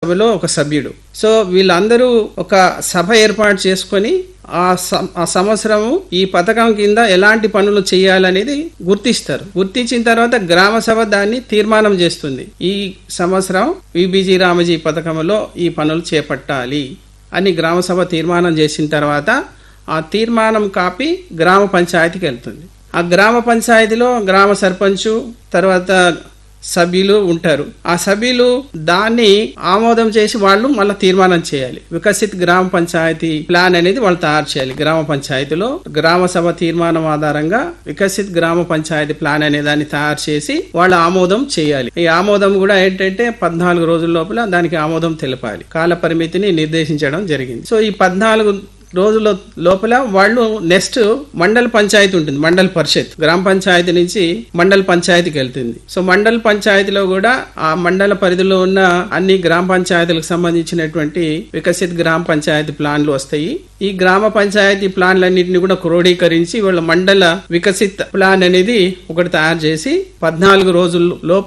సభలో ఒక సభ్యుడు సో వీళ్ళందరూ ఒక సభ ఏర్పాటు చేసుకొని ఆ సం- ఆ సంవత్సరము ఈ పథకం కింద ఎలాంటి పనులు చేయాలనేది గుర్తిస్తారు గుర్తించిన తర్వాత గ్రామ సభ దాన్ని తీర్మానం చేస్తుంది ఈ సంవత్సరం విబిజి రామజీ పథకంలో ఈ పనులు చేపట్టాలి అని గ్రామ సభ తీర్మానం చేసిన తర్వాత ఆ తీర్మానం కాపీ గ్రామ పంచాయతీకి వెళ్తుంది ఆ గ్రామ పంచాయతీలో గ్రామ సర్పంచు తర్వాత సభ్యులు ఉంటారు ఆ సభ్యులు దాన్ని ఆమోదం చేసి వాళ్ళు మళ్ళీ తీర్మానం చేయాలి వికసిత్ గ్రామ పంచాయతీ ప్లాన్ అనేది వాళ్ళు తయారు చేయాలి గ్రామ పంచాయతీలో గ్రామ సభ తీర్మానం ఆధారంగా వికసిత్ గ్రామ పంచాయతీ ప్లాన్ అనే దాన్ని తయారు చేసి వాళ్ళు ఆమోదం చేయాలి ఈ ఆమోదం కూడా ఏంటంటే పద్నాలుగు రోజుల లోపల దానికి ఆమోదం తెలపాలి కాల పరిమితిని నిర్దేశించడం జరిగింది సో ఈ పద్నాలుగు రోజుల లోపల వాళ్ళు నెక్స్ట్ మండల పంచాయతీ ఉంటుంది మండల పరిషత్ గ్రామ పంచాయతీ నుంచి మండల పంచాయతీకి వెళ్తుంది సో మండల పంచాయతీలో కూడా ఆ మండల పరిధిలో ఉన్న అన్ని గ్రామ పంచాయతీలకు సంబంధించినటువంటి వికసిత్ గ్రామ పంచాయతీ ప్లాన్లు వస్తాయి ఈ గ్రామ పంచాయతీ ప్లాన్లన్నింటినీ కూడా క్రోడీకరించి వాళ్ళ మండల వికసిత్ ప్లాన్ అనేది ఒకటి తయారు చేసి పద్నాలుగు రోజుల లోపల